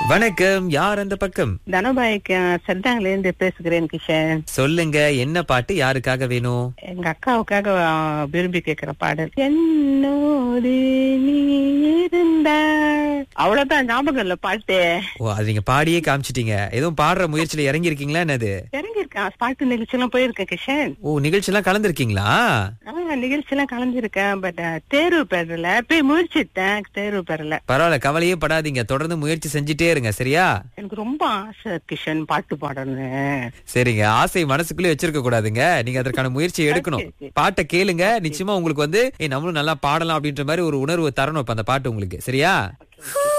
வணக்கம் யார் அந்த பக்கம் தனபாய்க்கு செந்தாங்கல இருந்து பேசுகிறேன் கிஷன் சொல்லுங்க என்ன பாட்டு யாருக்காக வேணும் எங்க அக்காவுக்காக ஆ, விரும்பி கேக்குற பாடல் என்னோடு நீ இருந்த அவ்வளவுதான் ஞாபகம் இல்ல பாட்டு ஓ அது நீங்க பாடியே காமிச்சிட்டீங்க எதுவும் பாடுற முயற்சியில இறங்கி இருக்கீங்களா என்னது இறங்கியிருக்கேன் பாட்டு நிகழ்ச்சி எல்லாம் போயிருக்கேன் கிஷன் ஓ நிகழ்ச்சி எல்லாம் கலந்துருக்கீங்களா ஆ நிகழ்ச்சி எல்லாம் கலந்துருக்கேன் பட் தேர்வு பெறல போய் முயற்சித்தேன் தேர்வு பெறல பரவாயில்ல கவலையே படாதீங்க தொடர்ந்து முயற்சி செஞ்சுட்டே இருங்க சரியா எனக்கு ரொம்ப ஆசை கிஷன் பாட்டு பாடணும் சரிங்க ஆசை மனசுக்குள்ளே வச்சிருக்க கூடாதுங்க நீங்க அதற்கான முயற்சியை எடுக்கணும் Okay, okay. பாட்டை கேளுங்க நிச்சயமா உங்களுக்கு வந்து ஏய் நம்மளும் நல்லா பாடலாம் அப்படின்ற மாதிரி ஒரு உணர்வு தரணும் இப்ப அந்த பாட்டு உங்களுக்கு சரியா Okay, okay.